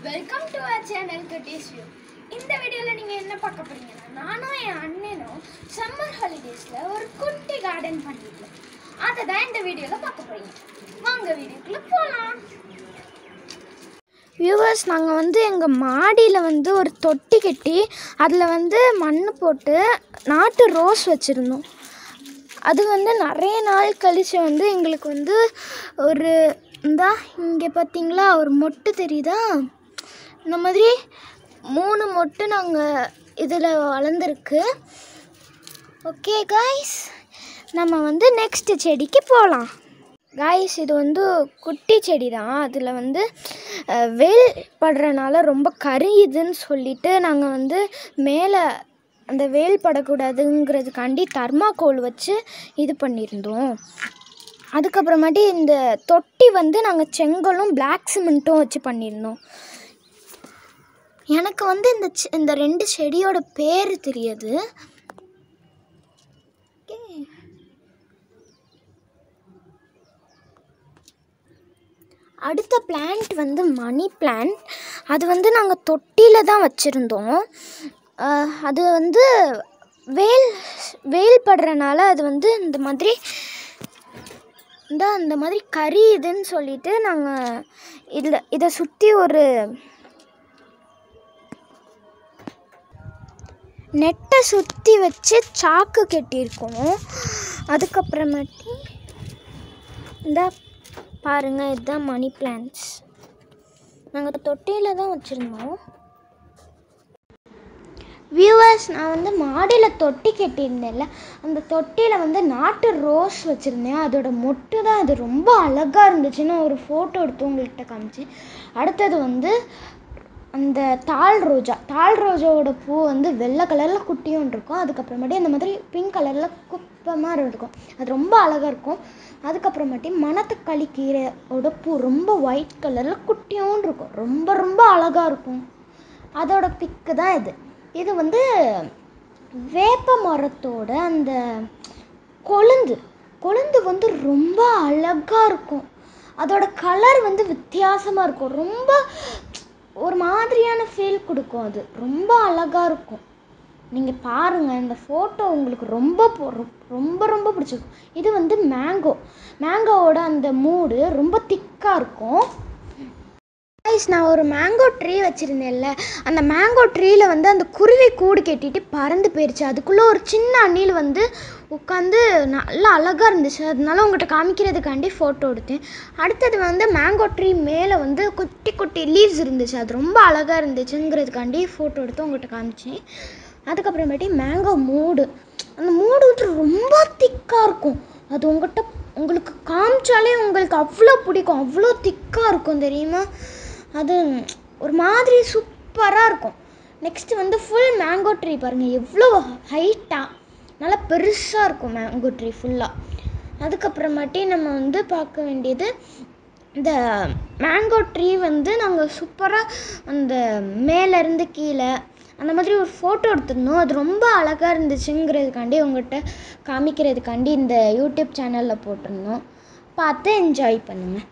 Welcome to our channel Kutties view இந்த வீடியோவில் நீங்கள் என்ன பார்க்க போறீங்கன்னா நானும் என் அண்ணனும் சம்மர் ஹாலிடேஸில் ஒரு குட்டி கார்டன் பண்ணியிருக்கோம் அதை தான் இந்த வீடியோவில் பார்க்க போறீங்க வாங்க வீடியோக்குள்ளே போகலாம் வியூவர்ஸ் நாங்கள் வந்து எங்கள் மாடியில் வந்து ஒரு தொட்டி கட்டி அதில் வந்து மண் போட்டு நாட்டு ரோஸ் வச்சுருந்தோம் அது வந்து நிறைய நாள் கழித்து வந்து எங்களுக்கு வந்து ஒரு இந்தா இங்கே பார்த்தீங்களா ஒரு மொட்டு தெரியுதா இந்த மாதிரி மூணு மொட்டு நாங்கள் இதில் வளர்ந்துருக்கு ஓகே காய்ஸ் நம்ம வந்து நெக்ஸ்ட் செடிக்கு போகலாம் காய்ஸ் இது வந்து குட்டி செடி தான் அதில் வந்து அஹ், வெயில் படுறனால ரொம்ப கரியுதுன்னு சொல்லிட்டு நாங்கள் வந்து மேலே அந்த வெயில் படக்கூடாதுங்கிறதுக்காண்டி தர்மாக்கோல் வச்சு இது பண்ணியிருந்தோம் அதுக்கப்புறமாட்டி இந்த தொட்டி வந்து நாங்கள் செங்கலும் பிளாக் சிமெண்ட்டும் வச்சு பண்ணியிருந்தோம் எனக்கு வந்து இந்த செ- இந்த ரெண்டு செடியோட பேர் தெரியாது Okay. அடுத்த பிளான்ட் வந்து மணி பிளான்ட் அது வந்து நாங்கள் தொட்டியில் தான் வச்சுருந்தோம் அஹ், அது வந்து வெயில் வெயில் படுறனால அது வந்து இந்த மாதிரி இந்த அந்த மாதிரி கரியுதுன்னு சொல்லிட்டு நாங்கள் இதில் இதை சுற்றி ஒரு நெட்டை சுற்றி வச்சு சாக்கு கட்டியிருக்கோம் அதுக்கப்புறமேட்டி இந்த பாருங்க இதுதான் மணி பிளான்ட்ஸ் நாங்கள் தொட்டியில் தான் வச்சுருந்தோம் வியூவர்ஸ் நான் வந்து மாடியில் தொட்டி கட்டியிருந்தேன்ல அந்த தொட்டியில் வந்து நாட்டு ரோஸ் வச்சுருந்தேன் அதோட மொட்டு தான் அது ரொம்ப அழகாக இருந்துச்சுன்னு ஒரு ஃபோட்டோ எடுத்து உங்கள்கிட்ட காமிச்சேன் அடுத்தது வந்து அந்த தாள் ரோஜா தாள் ரோஜாவோட பூ வந்து வெள்ளை கலரில் குட்டியும் இருக்கும் அதுக்கப்புறமேட்டு இந்த மாதிரி பிங்க் கலரில் குப்பமாக இருக்கும் அது ரொம்ப அழகாக இருக்கும் அதுக்கப்புறமேட்டு மணத்தக்காளி கீரையோட பூ ரொம்ப ஒயிட் கலரில் குட்டியும் இருக்கும் ரொம்ப ரொம்ப அழகாக இருக்கும் அதோட பிக்கு தான் இது இது வந்து வேப்ப மரத்தோட அந்த கொழுந்து கொழுந்து வந்து ரொம்ப அழகாக இருக்கும் அதோட கலர் வந்து வித்தியாசமாக இருக்கும் ரொம்ப ஒரு மாதிரியான ஃபீல் கொடுக்கும் அது ரொம்ப அழகாக இருக்கும் நீங்கள் பாருங்கள் இந்த ஃபோட்டோ உங்களுக்கு ரொம்ப பொ- ரொம்ப ரொம்ப பிடிச்சிருக்கும் இது வந்து மேங்கோ மேங்கோவோட அந்த மூடு ரொம்ப திக்காக இருக்கும் guys நான் ஒரு மேங்கோ ட்ரீ வச்சுருந்தேன்ல அந்த மேங்கோ ட்ரீயில் வந்து அந்த குருவி கூடு கட்டிட்டு பறந்து போயிடுச்சு அதுக்குள்ளே ஒரு சின்ன அணில் வந்து உட்காந்து நல்லா அழகாக இருந்துச்சு அதனால உங்கள்கிட்ட காமிக்கிறதுக்காண்டி ஃபோட்டோ எடுத்தேன் அடுத்தது வந்து மேங்கோ ட்ரீ மேலே வந்து குட்டி குட்டி லீவ்ஸ் இருந்துச்சு அது ரொம்ப அழகாக இருந்துச்சுங்கிறதுக்காண்டி ஃபோட்டோ எடுத்து உங்கள்கிட்ட காமிச்சேன் அதுக்கப்புறமேட்டி மேங்கோ மூடு அந்த மூடு வந்து ரொம்ப திக்காக இருக்கும் அது உங்கள்கிட்ட உங்களுக்கு காமிச்சாலே உங்களுக்கு அவ்வளோ பிடிக்கும் அவ்வளோ திக்காக இருக்கும் தெரியுமா அது ஒரு மாதிரி சூப்பராக இருக்கும் நெக்ஸ்ட் வந்து ஃபுல் மேங்கோ ட்ரீ பாருங்கள் எவ்வளோ ஹைட்டாக நல்லா பெருசாக இருக்கும் மேங்கோ ட்ரீ ஃபுல்லாக அதுக்கப்புறமாட்டி நம்ம வந்து பார்க்க வேண்டியது இந்த மேங்கோ ட்ரீ வந்து நாங்கள் சூப்பராக அந்த மேலேருந்து கீழே அந்த மாதிரி ஒரு ஃபோட்டோ எடுத்திருந்தோம் அது ரொம்ப அழகாக இருந்துச்சுங்கிறதுக்காண்டி உங்கள்கிட்ட காமிக்கிறதுக்காண்டி இந்த யூடியூப் சேனலில் போட்டிருந்தோம் பார்த்து என்ஜாய் பண்ணுங்கள்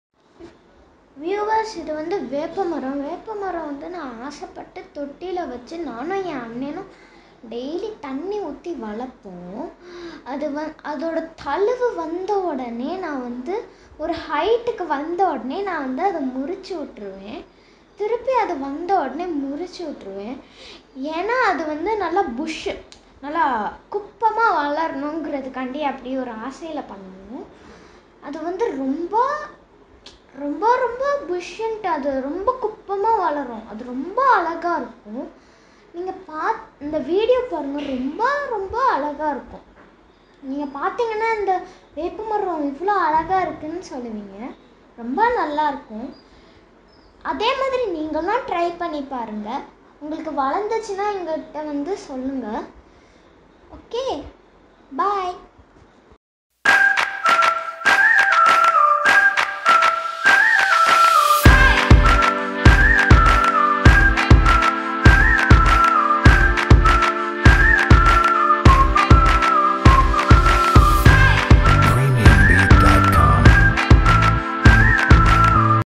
வியூவர்ஸ் இது வந்து வேப்ப மரம் வேப்ப மரம் வந்து நான் ஆசைப்பட்டு தொட்டியில் வச்சு நானும் என் அண்ணனும் டெய்லி தண்ணி ஊற்றி வளர்ப்போம் அது வ அதோட தழுவு வந்த உடனே நான் வந்து ஒரு ஹைட்டுக்கு வந்த உடனே நான் வந்து அதை முறிச்சு விட்ருவேன் திருப்பி அது வந்த உடனே முறிச்சு விட்ருவேன் ஏன்னா அது வந்து நல்லா புஷ்ஷு நல்லா குப்பமாக வளரணுங்கிறதுக்காண்டி அப்படி ஒரு ஆசையில் பண்ணுவோம் அது வந்து ரொம்ப ரொம்ப ரொம்ப புஷ்ஷன்ட்டு அது ரொம்ப குப்பமாக வளரும் அது ரொம்ப அழகாக இருக்கும் நீங்கள் பாத் இந்த வீடியோ பாருங்கள் ரொம்ப ரொம்ப அழகாக இருக்கும் நீங்கள் பார்த்தீங்கன்னா இந்த வேப்பமரம் இவ்வளோ அழகாக இருக்குன்னு சொல்லுவீங்க ரொம்ப நல்லா இருக்கும் அதே மாதிரி நீங்களும் ட்ரை பண்ணி பாருங்கள் உங்களுக்கு வளர்ந்துச்சுன்னா எங்கள்கிட்ட வந்து சொல்லுங்கள் ஓகே பாய்